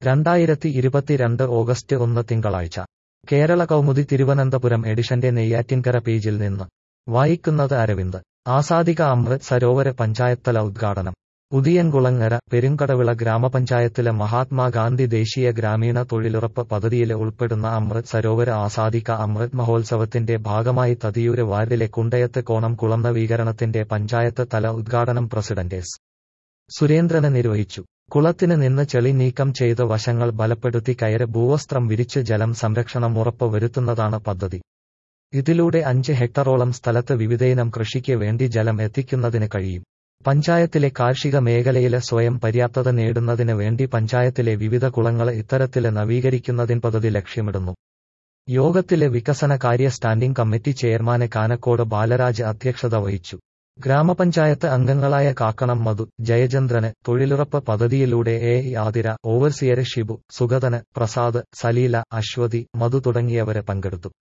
രണ്ടായിരത്തി ഇരുപത്തിരണ്ട് ഓഗസ്റ്റ് ഒന്ന് തിങ്കളാഴ്ച കേരള കൗമുദി തിരുവനന്തപുരം എഡിഷന്റെ നെയ്യാറ്റിൻകര പേജിൽ നിന്ന് വായിക്കുന്നത് അരവിന്ദ് ആസാദിക അമൃത് സരോവര പഞ്ചായത്തല ഉദ്ഘാടനം ഉദിയൻകുളങ്ങര പെരുങ്കടവിള ഗ്രാമപഞ്ചായത്തിലെ മഹാത്മാഗാന്ധി ദേശീയ ഗ്രാമീണ തൊഴിലുറപ്പ് പദ്ധതിയില് ഉൾപ്പെടുന്ന അമൃത് സരോവര ആസാദിക അമൃത് മഹോത്സവത്തിന്റെ ഭാഗമായി തതിയൂര് വാർഡിലെ കുണ്ടയത്ത് കോണം കുളം നവീകരണത്തിന്റെ പഞ്ചായത്ത് തല ഉദ്ഘാടനം പ്രസിഡന്റ് എസ് സുരേന്ദ്രന് നിർവഹിച്ചു കുളത്തിന് നിന്ന് ചെളി നീക്കം ചെയ്ത് വശങ്ങൾ ബലപ്പെടുത്തി കയറ് ഭൂവസ്ത്രം വിരിച്ച് ജലം സംരക്ഷണം ഉറപ്പ് വരുത്തുന്നതാണ് പദ്ധതി ഇതിലൂടെ അഞ്ച് ഹെക്ടറോളം സ്ഥലത്ത് വിവിധയിനം കൃഷിക്ക് വേണ്ടി ജലം എത്തിക്കുന്നതിന് കഴിയും പഞ്ചായത്തിലെ കാർഷിക മേഖലയിലെ സ്വയം പര്യാപ്തത നേടുന്നതിന് വേണ്ടി പഞ്ചായത്തിലെ വിവിധ കുളങ്ങളെ ഇത്തരത്തില് നവീകരിക്കുന്നതിൻ പദ്ധതി ലക്ഷ്യമിടുന്നു യോഗത്തിലെ വികസനകാര്യ സ്റ്റാൻഡിംഗ് കമ്മിറ്റി ചെയർമാന് കാനക്കോട് ബാലരാജ് അധ്യക്ഷത വഹിച്ചു ഗ്രാമപഞ്ചായത്ത് അംഗങ്ങളായ കാക്കണം മധു ജയചന്ദ്രന് തൊഴിലുറപ്പ് പദ്ധതിയിലൂടെ എ ആതിര ഓവർസിയർ ഷിബു സുഗതന് പ്രസാദ് സലീല അശ്വതി മധു തുടങ്ങിയവരെ പങ്കെടുത്തു